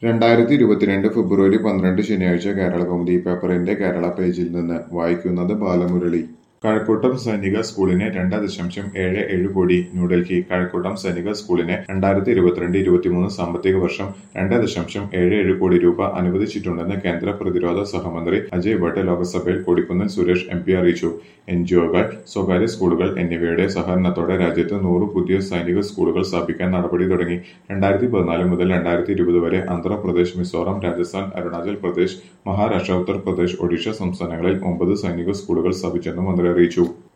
രണ്ടായിരത്തി ഇരുപത്തിരണ്ട് ഫെബ്രുവരി പന്ത്രണ്ട് ശനിയാഴ്ച കേരളകൗമുദി പേപ്പറിന്റെ കേരള പേജിൽ നിന്ന് വായിക്കുന്നത് ബാലമുരളി കഴക്കൂട്ടം സൈനിക സ്കൂളിന് രണ്ട് ദശാംശം ഏഴ് ഏഴ് കോടി ന്യൂഡൽഹി കഴക്കൂട്ടം സൈനിക സ്കൂളിന് രണ്ടായിരത്തി ഇരുപത്തിരണ്ട് ഇരുപത്തിമൂന്ന് സാമ്പത്തിക വർഷം രണ്ട് ദശാംശം ഏഴ് ഏഴ് കോടി രൂപ അനുവദിച്ചിട്ടുണ്ടെന്ന് കേന്ദ്ര പ്രതിരോധ സഹമന്ത്രി അജയ് ഭട്ട് ലോക്സഭയിൽ കൊടിക്കുന്നിൽ സുരേഷ് എം പി അറിയിച്ചു എൻജിഒകൾ സ്വകാര്യ സ്കൂളുകൾ എന്നിവയുടെ സഹകരണത്തോടെ രാജ്യത്ത് നൂറ് പുതിയ സൈനിക സ്കൂളുകൾ സ്ഥാപിക്കാൻ നടപടി തുടങ്ങി രണ്ടായിരത്തി പതിനാല് മുതൽ രണ്ടായിരത്തി ഇരുപത് വരെ ആന്ധ്രാപ്രദേശ് മിസോറാം രാജസ്ഥാൻ അരുണാചൽ പ്രദേശ് മഹാരാഷ്ട്ര ഉത്തർപ്രദേശ് ഒഡീഷ സംസ്ഥാനങ്ങളിൽ ഒമ്പത് സൈനിക സ്കൂളുകൾ സ്ഥാപിച്ചെന്നും മന്ത്രി അറിയിച്ചു